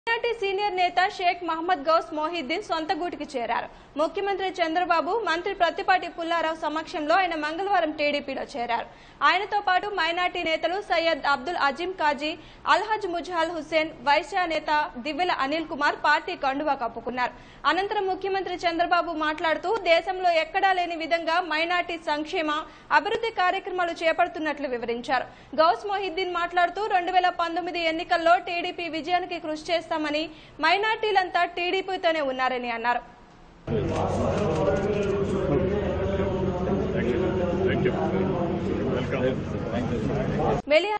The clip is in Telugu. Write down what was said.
మైనార్టీ సీనియర్ నేత షేక్ మహమ్మద్ గౌస్ మొహిద్దీన్ సొంత గూటికి చేరారు ముఖ్యమంత్రి చంద్రబాబు మంత్రి ప్రత్తిపాటి పుల్లారావు సమక్షంలో ఆయన మంగళవారం టీడీపీలో చేరారు ఆయనతో పాటు మైనార్టీ నేతలు సయ్యద్ అబ్దుల్ అజీం కాజీ అల్హజ్ ముజాల్ హుస్సేన్ వైశ్య నేత దివ్వెల అనిల్ కుమార్ పార్టీ కండువా కప్పుకున్నారు అనంతరం ముఖ్యమంత్రి చంద్రబాబు మాట్లాడుతూ దేశంలో ఎక్కడా లేని విధంగా మైనార్టీ సంక్షేమ అభివృద్ధి కార్యక్రమాలు చేపడుతున్నట్లు వివరించారు గౌస్ మొహిద్దీన్ మాట్లాడుతూ రెండు వేల పంతొమ్మిది ఎన్నికల్లో టీడీపీ విజయానికి కృషి చేస్తామని మైనార్టీలంతా టీడీపీతోనే ఉన్నారని అన్నారు Thank you. Welcome. మెలియా